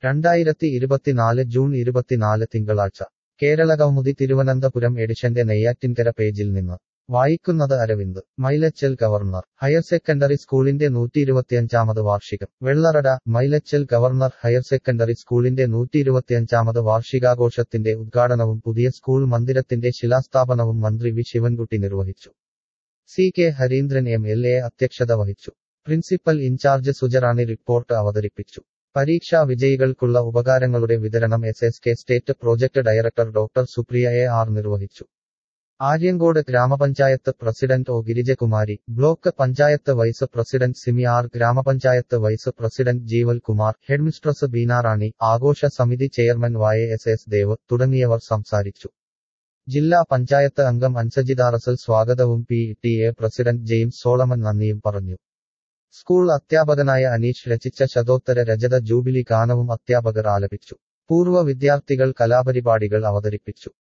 രണ്ടായിരത്തി ഇരുപത്തിനാല് ജൂൺ ഇരുപത്തിനാല് തിങ്കളാഴ്ച കേരളകൗമുദി തിരുവനന്തപുരം എഡിഷന്റെ നെയ്യാറ്റിൻകര പേജിൽ നിന്ന് വായിക്കുന്നത് Aravind Mylachal government higher secondary സ്കൂളിന്റെ നൂറ്റിയിരുപത്തിയഞ്ചാമത് വാർഷികം Vellarada Mylachal government higher secondary സ്കൂളിന്റെ നൂറ്റിയിരുപത്തിയഞ്ചാമത് വാർഷികാഘോഷത്തിന്റെ ഉദ്ഘാടനവും പുതിയ സ്കൂൾ മന്ദിരത്തിന്റെ ശിലാസ്ഥാപനവും മന്ത്രി വി ശിവൻകുട്ടി നിർവഹിച്ചു C K Harindran M L A അധ്യക്ഷത വഹിച്ചു പ്രിൻസിപ്പൽ ഇൻചാർജ് സുജറാണി റിപ്പോർട്ട് അവതരിപ്പിച്ചു പരീക്ഷാ വിജയികൾക്കുള്ള ഉപകാരങ്ങളുടെ വിതരണം S S K state project director doctor Supriya A R നിർവഹിച്ചു ആര്യങ്കോട് ഗ്രാമപഞ്ചായത്ത് president O Girijakumari block panchayat vice president Simi R ഗ്രാമപഞ്ചായത്ത് vice president Jeeval Kumar headmistress Beenarani ആഘോഷ സമിതി ചെയർമാൻ വായ എസ് എസ് ദേവ് തുടങ്ങിയവർ സംസാരിച്ചു ജില്ലാ പഞ്ചായത്ത് അംഗം അൻസജിദ റസൽ സ്വാഗതവും P T A president James Solomon നന്ദിയും പറഞ്ഞു സ്കൂൾ അധ്യാപകനായ അനീഷ് രചിച്ച ശതോത്തര രജത ജൂബിലി ഗാനവും അധ്യാപകർ ആലപിച്ചു പൂർവ്വ വിദ്യാർത്ഥികൾ കലാപരിപാടികൾ അവതരിപ്പിച്ചു